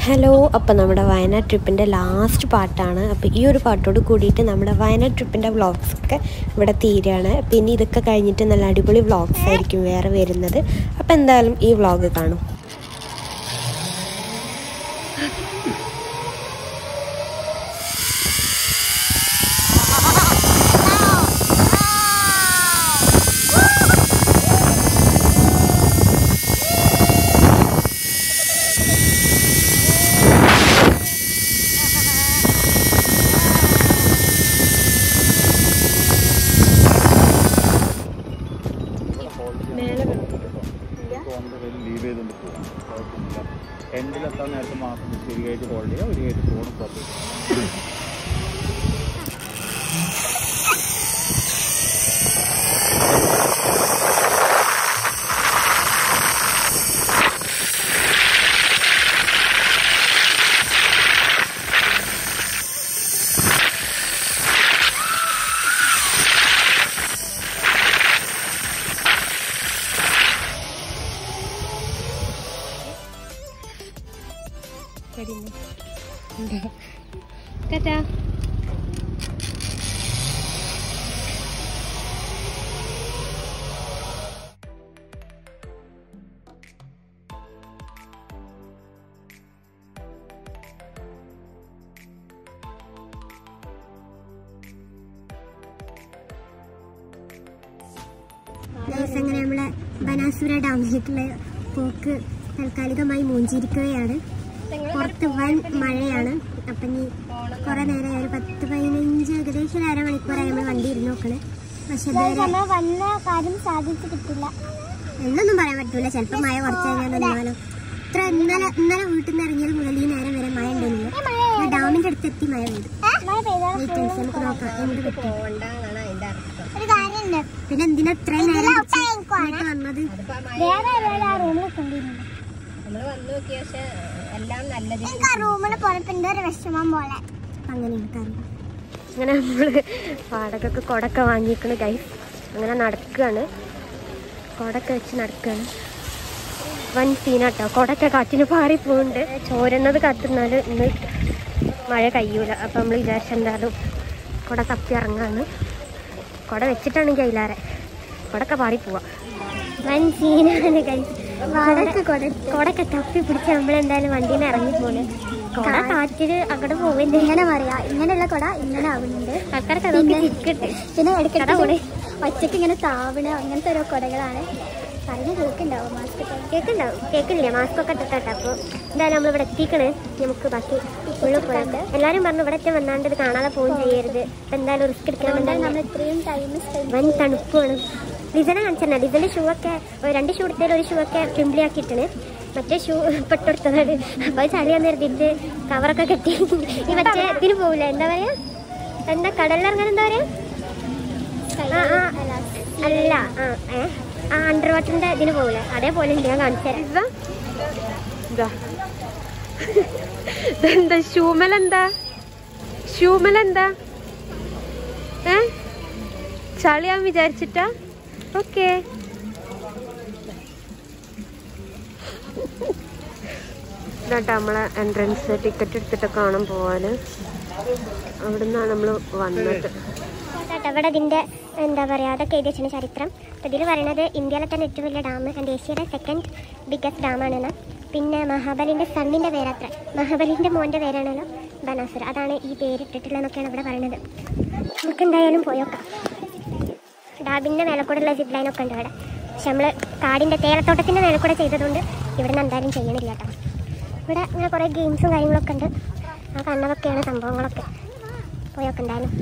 Hello അപ്പോൾ നമ്മുടെ Wayanad ട്രിപ്പിൻ്റെ last പാട്ടാണ് അപ്പോൾ ഈ ഒരു പാട്ടോട് കൂടിയിട്ട് നമ്മുടെ വയനാട് ട്രിപ്പിൻ്റെ വ്ളോഗ്സ് ഒക്കെ ഇവിടെ തീരുകയാണ് പിന്നെ ഇതൊക്കെ കഴിഞ്ഞിട്ട് നല്ല അടിപൊളി വ്ളോഗ്സ് ആയിരിക്കും വേറെ വരുന്നത് അപ്പോൾ എന്തായാലും ഈ വ്ളോഗ് കാണും ലീവ് ചെയ്തുകൊണ്ട് പോകും കുഴപ്പമില്ല എൻഡിലെത്താൻ നേരത്തെ മാത്രം ഒരു ഗേറ്റ് ഹോൾഡ് ചെയ്യുക ഒരു ഗേറ്റ് ഫോൺ സ്റ്റോപ്പ് കറ്റാ ഗൈസ് അങ്ങനെ നമ്മളെ ബനാസുര ഡാമിലേക്കുള്ള പോക്ക് താൽക്കാലികമായി മൂഞ്ചിരിക്കുകയാണ് പുറത്ത് വൻ മഴയാണ് അപ്പം ഇനി കുറെ നേരമായി ഒരു പത്ത് പതിനഞ്ച് ഏകദേശം ഒരു അരമണിക്കൂറായി നമ്മൾ വണ്ടി ഇരുന്ന് നോക്കണ് പക്ഷെ ഇതുവരെ വന്ന കാര്യം സാധിച്ചു കിട്ടില്ല എന്നൊന്നും പറയാൻ പറ്റൂല ചിലപ്പോൾ മഴ കുറച്ച് കഴിഞ്ഞാൽ നിന്നാലോ ഇത്ര ഇന്നലെ ഇന്നലെ വീട്ടിൽ നിന്ന് ഇറങ്ങിയത് മുതൽ ഈ നേരം വരെ മഴ ഉണ്ടായിരുന്നില്ല ഡാമിന്റെ അടുത്തെത്തി മഴ പെയ്തു മഴ പെയ്താൽ വെയിറ്റ് ചെയ്ത് നമുക്ക് നോക്കാം എന്ത് കിട്ടും ഒരു കാര്യമുണ്ട് പിന്നെ എന്തിനാ ഇത്രയും നേരം ഇതിലെ പിടിച്ച് ഔട്ടായിരിക്കുവാണ്. ഇങ്ങോട്ട് വന്നത് വേറെ വേറെ ആ റൂമിൽ കൊണ്ടിരുന്നു നമ്മൾ വന്നു നോക്കിയ പക്ഷെ എല്ലാം നല്ലത് എനിക്ക് ആ റൂമിൽ പോയപ്പോ എന്തോ ഒരു വിഷമം പോലെ അപ്പം അങ്ങനെയാണ് കാര്യം അങ്ങനെ നമ്മൾ വാടകയ്ക്ക് കുടക്കെ വാങ്ങിക്കണ് ഗൈസ് അങ്ങനെ നടക്കുകയാണ് കുടക്കെ വെച്ച് നടക്കുകയാണ് വൻ സീനാട്ടോ കുടക്കെ കാറ്റിന് പാറി പോകുന്നുണ്ട് ചോരുന്നത് കാത്തുന്നാൽ ഇന്ന് മഴ കഴിയൂല അപ്പം നമ്മൾ വിചാരിച്ച എന്തായാലും കുട തപ്പി ഇറങ്ങാണ് കുട വെച്ചിട്ടാണെങ്കിൽ അതിലാരെ കുടക്കെ പാറി പോവാ വൻ സീനാണ് ഗൈസ് കുടക്ക് കുട കുടക്കെ തപ്പി പിടിച്ച് നമ്മളെന്തായാലും വണ്ടിയിൽ നിന്ന് ഇറങ്ങി പോലെ കുട കാറ്റിന് അങ്ങോട്ട് പോകുന്നില്ല ഇങ്ങനെ പറയാ ഇങ്ങനെയുള്ള കൊട ഇങ്ങനെ ആവുന്നുണ്ട് ആൾക്കാരൊക്കെ അതൊക്കെ ഇരിക്കട്ടെ പിന്നെ കട ഇടയ്ക്കിടയ്ക്ക് കൂടെ. ഒറ്റയ്ക്ക് ഇങ്ങനെ താവണ അങ്ങനത്തെ ഓരോ കൊടകളാണ് പറഞ്ഞ കേൾക്കുണ്ടാവും മാസ്ക് കേക്കുണ്ടാവും കേക്കില്ല മാസ്ക് ഒക്കെ ഇട്ടിട്ടാ അപ്പോൾ എന്തായാലും നമ്മൾ ഇവിടെ എത്തിക്കണ് നമുക്ക് ബാക്കി ഉള്ളിൽ പോയിട്ട് എല്ലാവരും പറഞ്ഞു ഇവിടെ എത്തി വന്നാണ്ട് ഇത് കാണാതെ പോവുകയും ചെയ്യരുത് ഇപ്പം എന്തായാലും റിസ്ക് എടുക്കണം നമ്മൾ എന്തായാലും ഇത്രയും ടൈം സ്പെൻഡ് വൻ തണുപ്പാണ് ഡിസൈനെ കാണിച്ചാൽ ഡിസൈൻ്റെ ഷൂ ഒക്കെ ഒരു രണ്ട് ഷൂ എടുത്തതിൽ ഒരു ഷൂ ഒക്കെ പിമ്പിളി ആക്കിയിട്ടാണ് മറ്റേ ഷൂ പെട്ടെടുത്തതാണ് അപ്പോൾ അത് ചളിയാന്ന് കരുതിയിട്ട് കവറൊക്കെ കെട്ടി ഈ മറ്റേ ഇതിന് പോവില്ല എന്താ പറയാ എന്താ കടലിലിറങ്ങാൻ എന്താ പറയാ ആ ആ അല്ല ആ ഏ ആ അണ്ടർ വാട്ടറിന്റെ ഇതിന് പോകില്ല അതേപോലെ ഉണ്ട് ഞാൻ കാണിച്ചു തരാം എന്താ ഷൂമലെന്താ ഷൂമലെന്താ ഏ ചളിയാൻ വിചാരിച്ചിട്ടാ ഓക്കെ ഇതാട്ടോ നമ്മളെ എൻട്രൻസ് ടിക്കറ്റ് എടുത്തിട്ട് കാണാൻ പോവാന് അവിടെ നിന്നാണ് നമ്മൾ വന്നത് കേട്ടോ ഇവിടെ ഇതിൻ്റെ എന്താ പറയുക അതൊക്കെ എഴുതി വെച്ചിട്ടുണ്ട് ചരിത്രം അപ്പോൾ ഇതിൽ പറയുന്നത് ഇന്ത്യയിലെ തന്നെ ഏറ്റവും വലിയ ഡാം ആൻഡ് ഏഷ്യയുടെ സെക്കൻഡ് ബിഗ്ഗസ്റ്റ് ഡാമാണെന്ന് പിന്നെ മഹാബലിൻ്റെ സണ്ണിൻ്റെ പേരത്ര മഹാബലിൻ്റെ മോൻ്റെ പേരാണല്ലോ ബനാസുര അതാണ് ഈ പേരിട്ടിട്ടുള്ളതെന്നൊക്കെയാണ് ഇവിടെ പറയുന്നത് നമുക്ക് എന്തായാലും പോയോക്കാം ഡാമിൻ്റെ മേലെ കൂടെയുള്ള സിപ്പ് ലൈനൊക്കെ ഉണ്ട് ഇവിടെ പക്ഷെ നമ്മൾ കാടിൻ്റെ തേയിലത്തോട്ടത്തിൻ്റെ മേലെ കൂടെ ചെയ്തതുകൊണ്ട് ഇവിടെ നിന്ന് എന്തായാലും ചെയ്യണില്ല കേട്ടോ ഇവിടെ ഇങ്ങനെ കുറേ ഗെയിംസും കാര്യങ്ങളൊക്കെ ഉണ്ട് ആ കണ്ണതൊക്കെയാണ് സംഭവങ്ങളൊക്കെ പോയൊക്കെ എന്തായാലും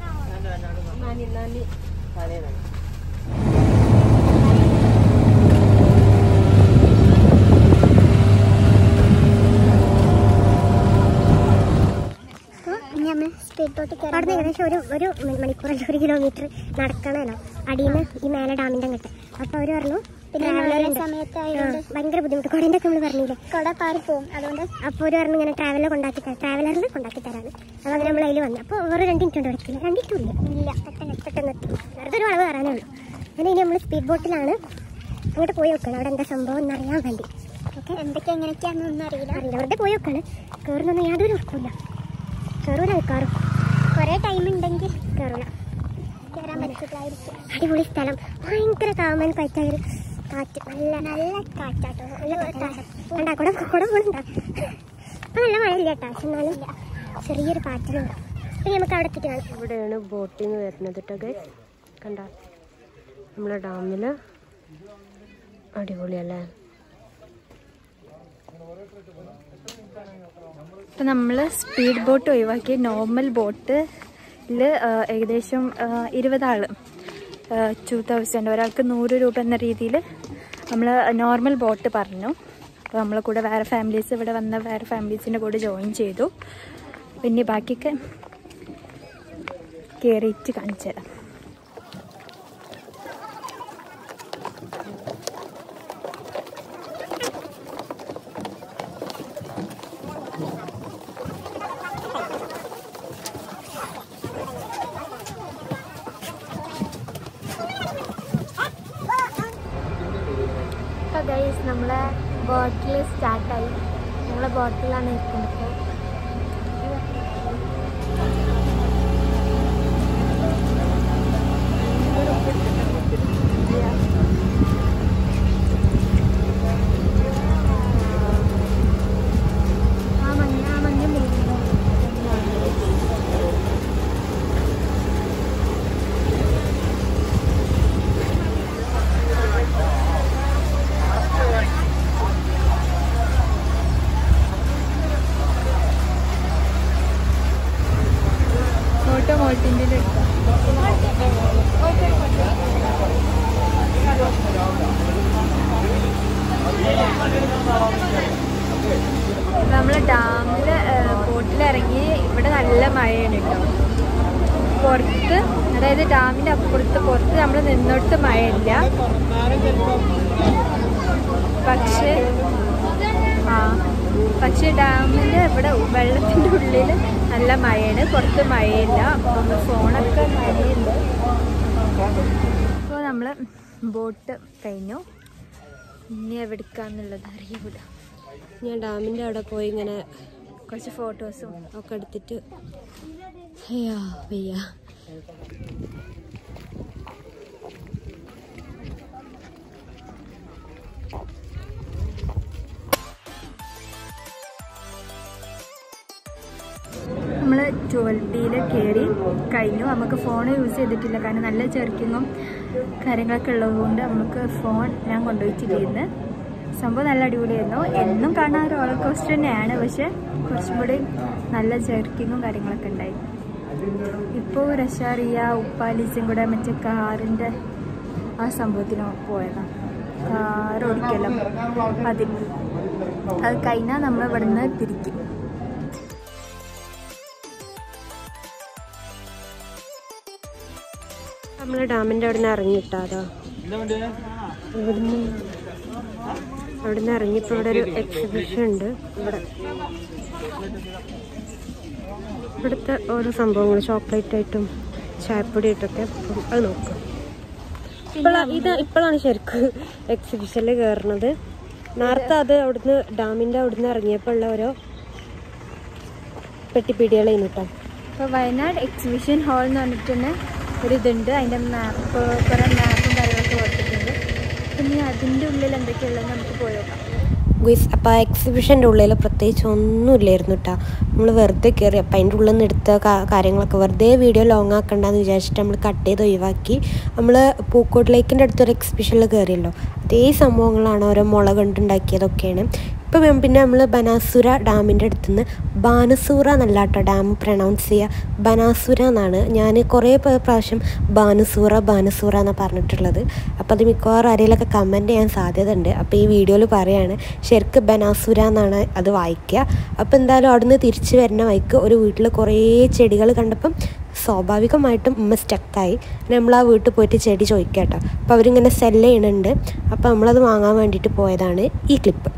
അവിടുന്ന് ഏകദേശം ഒരു ഒരു മണിക്കൂറല്ല ഒരു കിലോമീറ്റർ നടക്കണമല്ലോ അടിയിൽ നിന്ന് ഈ മേലെ ഡാമിന്റെ അങ്ങോട്ട് അപ്പൊ അവര് പറഞ്ഞു പിന്നെ സമയത്തായതുകൊണ്ട് ഭയങ്കര ബുദ്ധിമുട്ട് കൊടേന്റെ ഒക്കെ നമ്മൾ പറഞ്ഞില്ലേ കൊട പാറി പോകും അതുകൊണ്ട് അപ്പോൾ ഒരു പറഞ്ഞു ഇങ്ങനെ ട്രാവലർ കൊണ്ടാക്കി തരാം ട്രാവലറിൽ കൊണ്ടാക്കി തരാണ് അപ്പോൾ അങ്ങനെ നമ്മൾ അതിൽ വന്നു അപ്പോൾ വേറെ രണ്ട് മിനിറ്റ് കൊണ്ട് എടുക്കില്ല രണ്ട് മിനിറ്റും ഇല്ല ഇല്ല പെട്ടെന്ന് പെട്ടെന്ന് എത്തി വെറുതെ ഒരു വളവ് കയറാനേ ഉള്ളൂ അങ്ങനെ ഇനി നമ്മൾ സ്പീഡ് ബോട്ടിലാണ് അങ്ങോട്ട് പോയി നോക്കണം അവിടെ എന്താ സംഭവം എന്നറിയാൻ വേണ്ടി ഓക്കെ എന്തൊക്കെ എന്തൊക്കെ എങ്ങനെയൊക്കെയാണെന്നൊന്നും അറിയില്ല അറിയില്ല വെറുതെ പോയി നോക്കാണ് കയറുന്നൊന്നും യാതൊരു ഉറക്കില്ല കയറൂല കയറും കുറേ ടൈം ഉണ്ടെങ്കിൽ കയറൂല കയറാൻ പറ്റില്ലായിരിക്കും അടിപൊളി സ്ഥലം ഭയങ്കര കാമൻ പറ്റായ കാറ്റ് നല്ല നല്ല കാറ്റാട്ടോ നല്ല കാറ്റാണ് കണ്ടാ കുട കുട പോലുണ്ടാ ഇപ്പൊ നല്ല മഴ ഇല്ല കേട്ടോ പക്ഷെ എന്നാലും ചെറിയൊരു പാറ്റിലുണ്ട് പിന്നെ നമുക്ക് അവിടെ എത്തിയിട്ട് കാണാം ഇവിടെയാണ് ബോട്ടിങ് വരുന്നത് കേട്ടോ ഗൈസ് കണ്ട നമ്മളെ ഡാമിൽ അടിപൊളിയല്ലേ ഇപ്പം നമ്മൾ സ്പീഡ് ബോട്ട് ഒഴിവാക്കി നോർമൽ ബോട്ടിൽ ഏകദേശം ഇരുപത് ആൾ ടു തൗസൻഡ് ഒരാൾക്ക് നൂറ് രൂപ എന്ന രീതിയിൽ നമ്മൾ നോർമൽ ബോട്ട് പറഞ്ഞു അപ്പോൾ നമ്മളെ കൂടെ വേറെ ഫാമിലീസ് ഇവിടെ വന്ന വേറെ ഫാമിലീസിൻ്റെ കൂടെ ജോയിൻ ചെയ്തു പിന്നെ ബാക്കിയൊക്കെ കയറിയിട്ട് കാണിച്ചു തരാം ഇപ്പോൾ ഗൈസ് നമ്മളെ ബോട്ടിൽ സ്റ്റാർട്ടായി നമ്മളെ ബോട്ടിലാണ് നിൽക്കുന്നത് ഇപ്പോൾ ആ മഞ്ഞ ആ മഞ്ഞ ഫോട്ടോ മോട്ടിൻ്റെ നമ്മൾ ഡാമിൽ ബോട്ടിലിറങ്ങി ഇവിടെ നല്ല മഴയാണ് കേട്ടോ പുറത്ത് അതായത് ഡാമിൻ്റെ അപ്പുറത്ത് പുറത്ത് നമ്മൾ നിന്നോട്ട് മഴയില്ല പക്ഷേ ആ പക്ഷേ ഡാമിൽ ഇവിടെ വെള്ളത്തിൻ്റെ ഉള്ളിൽ നല്ല മഴയാണ് പുറത്ത് മഴയില്ല അപ്പം ഫോണൊക്കെ മഴയുണ്ട് അപ്പോൾ നമ്മൾ ബോട്ട് കഴിഞ്ഞു ഇനി എവിടേക്കാന്നുള്ളത് അറിയൂല ഞാൻ ഡാമിൻ്റെ അവിടെ പോയി ഇങ്ങനെ കുറച്ച് ഫോട്ടോസും ഒക്കെ എടുത്തിട്ട് അയ്യോ വയ്യ നമ്മൾ ട്വൽവ് ഡിയിൽ കയറി കഴിഞ്ഞു നമുക്ക് ഫോൺ യൂസ് ചെയ്തിട്ടില്ല കാരണം നല്ല ചെറുക്കിങ്ങും കാര്യങ്ങളൊക്കെ ഉള്ളതുകൊണ്ട് നമുക്ക് ഫോൺ ഞാൻ കൊണ്ടുപോയിട്ടില്ലായിരുന്നു സംഭവം നല്ല അടിപൊളിയായിരുന്നു എന്നും കാണാൻ റോളർ കോസ്റ്റർ തന്നെയാണ് പക്ഷെ കുറച്ചും കൂടി നല്ല ചെറുക്കിങ്ങും കാര്യങ്ങളൊക്കെ ഉണ്ടായി ഇപ്പോൾ റഷാറിയ ഉപ്പാലിച്ചും കൂടെ മറ്റേ കാറിൻ്റെ ആ സംഭവത്തിന് പോയതാണ് കാർ ഓടിക്കല്ലോ അതിൽ അത് കഴിഞ്ഞാൽ നമ്മൾ ഇവിടുന്ന് തിരിക്കും നമ്മൾ ഡാമിൻ്റെ അവിടെ നിന്ന് ഇറങ്ങിയിട്ടാ അതാ ഇവിടുന്ന് അവിടുന്ന് ഇറങ്ങിയപ്പോൾ ഇവിടെ ഒരു എക്സിബിഷൻ ഉണ്ട് ഇവിടെ ഇവിടുത്തെ ഓരോ സംഭവങ്ങൾ ചോക്ലേറ്റ് ആയിട്ടും ചായപ്പൊടി ആയിട്ടൊക്കെ അപ്പം അത് നോക്കാം ഇപ്പോഴാണ് ഇത് ഇപ്പോഴാണ് ശരിക്കും എക്സിബിഷനിൽ കയറുന്നത് നേരത്തെ അത് അവിടുന്ന് ഡാമിൻ്റെ അവിടുന്ന് ഇറങ്ങിയപ്പോൾ ഉള്ള ഓരോ പെട്ടിപ്പിടികളായിരുന്നു കേട്ടോ ഇപ്പോൾ വയനാട് എക്സിബിഷൻ ഹാൾ എന്ന് പറഞ്ഞിട്ട് തന്നെ ഒരു ഇതുണ്ട് അതിൻ്റെ മാപ്പ് കുറേ മാപ്പും കാര്യങ്ങളൊക്കെ കൊടുത്തിട്ടുണ്ട് പിന്നെ അതിൻ്റെ ഉള്ളിൽ എന്തൊക്കെയുള്ളതെന്ന് നമുക്ക് പോയി നോക്കാം ഗുയിസ് അപ്പോൾ ആ എക്സിബിഷൻ്റെ ഉള്ളിൽ പ്രത്യേകിച്ച് ഒന്നുമില്ലായിരുന്നു കേട്ടോ നമ്മൾ വെറുതെ കയറി അപ്പം അതിൻ്റെ ഉള്ളിൽ നിന്ന് എടുത്ത കാ- കാര്യങ്ങളൊക്കെ വെറുതെ വീഡിയോ ലോങ് ആക്കണ്ടെന്ന് വിചാരിച്ചിട്ട് നമ്മൾ കട്ട് ചെയ്ത് ഒഴിവാക്കി നമ്മൾ പൂക്കോട്ട് ലേക്കിൻ്റെ അടുത്തൊരു എക്സിബിഷനിൽ കയറിയല്ലോ അതേ സംഭവങ്ങളാണ് ഓരോ മുള കൊണ്ടുണ്ടാക്കിയതൊക്കെയാണ് ഇപ്പം പിന്നെ നമ്മൾ ബനാസുര ഡാമിൻ്റെ അടുത്തുനിന്ന് ബാനസൂറ എന്നല്ല കേട്ടോ ഡാം പ്രൊണൗൺസ് ചെയ്യുക ബനാസുര എന്നാണ് ഞാൻ കുറേ പ- പ്രാവശ്യം ബാനുസൂറ ബാനുസൂറ എന്നാണ് പറഞ്ഞിട്ടുള്ളത് അപ്പോൾ അത് മിക്കവാറും ആരെങ്കിലുമൊക്കെ കമൻറ്റ് ചെയ്യാൻ സാധ്യത ഉണ്ട് അപ്പോൾ ഈ വീഡിയോയിൽ പറയാണ് ശരിക്ക് ബനാസുര എന്നാണ് അത് വായിക്കുക അപ്പോൾ എന്തായാലും അവിടുന്ന് തിരിച്ച് വരുന്ന വഴിക്ക് ഒരു വീട്ടിൽ കുറേ ചെടികൾ കണ്ടപ്പം സ്വാഭാവികമായിട്ടും ഉമ്മ സ്റ്റക്കായി നമ്മൾ ആ വീട്ടിൽ പോയിട്ട് ചെടി ചോദിക്കാം കേട്ടോ അപ്പോൾ അവരിങ്ങനെ സെല്ല് ചെയ്യണുണ്ട് അപ്പോൾ നമ്മളത് വാങ്ങാൻ വേണ്ടിയിട്ട് പോയതാണ് ഈ ക്ലിപ്പ്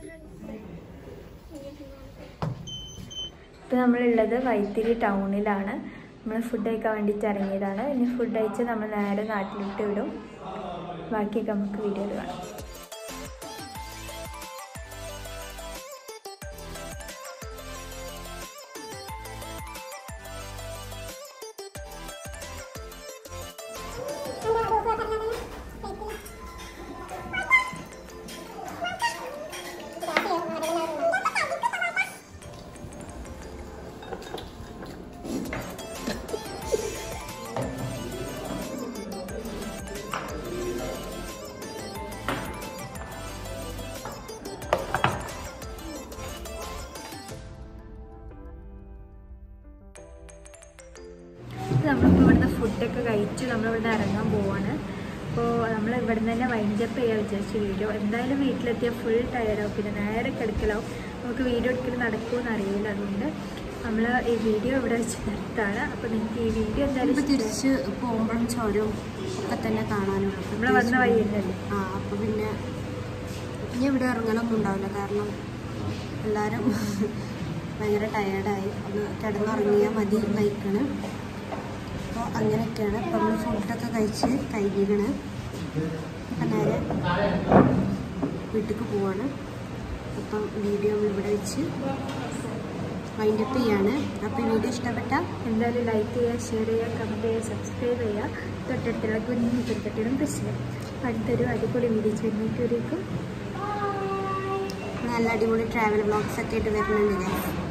ഇപ്പം നമ്മളുള്ളത് വൈത്തിരി ടൗണിലാണ് നമ്മൾ ഫുഡ് കഴിക്കാൻ വേണ്ടിയിട്ട് ഇറങ്ങിയതാണ് ഇനി ഫുഡ് കഴിച്ച് നമ്മൾ നേരെ നാട്ടിലോട്ട് വിടും ബാക്കിയൊക്കെ നമുക്ക് വീഡിയോയിൽ കാണാം നമ്മളിപ്പോൾ ഇവിടുന്ന് ഫുഡൊക്കെ കഴിച്ചു നമ്മളിവിടെ ഇറങ്ങാൻ പോവാണ് അപ്പോൾ നമ്മൾ ഇവിടെ നിന്ന് തന്നെ വൈൻഡപ്പ് ചെയ്യാൻ വിചാരിച്ചു വീഡിയോ എന്തായാലും വീട്ടിലെത്തിയാൽ ഫുൾ ടയർഡാവും പിന്നെ നേരെ കിടക്കലാവും നമുക്ക് വീഡിയോ എടുക്കൽ നടക്കുമെന്ന് അറിയില്ല അതുകൊണ്ട് നമ്മൾ ഈ വീഡിയോ ഇവിടെ വെച്ച് നിർത്താണ് അപ്പോൾ നിങ്ങൾക്ക് ഈ വീഡിയോ എന്തായാലും ഇപ്പൊ ഇഷ്ടമായി- തിരിച്ച് പോകുമ്പോഴും ചോരവും ഒക്കെ തന്നെ കാണാനുള്ളൂ നമ്മൾ വന്ന വഴി തന്നെയല്ലേ ആ അപ്പൊ പിന്നെ ഇനി ഇവിടെ ഇറങ്ങലൊന്നും ഉണ്ടാവില്ല കാരണം എല്ലാവരും ഭയങ്കര ടയേർഡായി ഒന്ന് കിടന്നുറങ്ങിയാൽ മതി നയിക്കണ് അപ്പോൾ അങ്ങനെയൊക്കെയാണ് അപ്പം നമ്മൾ ഫുഡൊക്കെ കഴിച്ച് കഴിഞ്ഞിക്കണ് അപ്പം നേരെ വീട്ടിലേക്ക് പോവാണ് അപ്പം വീഡിയോ നമ്മൾ ഇവിടെ വെച്ച് വൈൻഡപ്പ് ചെയ്യാണ് അപ്പോൾ ഈ വീഡിയോ ഇഷ്ടപ്പെട്ടാൽ എന്തായാലും ലൈക്ക് ചെയ്യുക ഷെയർ ചെയ്യുക കമൻറ്റ് ചെയ്യുക സബ്സ്ക്രൈബ് ചെയ്യുക തൊട്ടടുത്തുള്ള കുഞ്ഞു ചെറുപ്പട്ടികളും പ്രസ് ചെയ്യുക അടുത്തൊരു അടിപൊളി വീഡിയോ ചെയ്യുന്നേക്കൊരിക്കും നല്ല അടിപൊളി ട്രാവൽ വ്ളോഗ്സ് ഒക്കെ ആയിട്ട് വരുന്നുണ്ട് ഞാൻ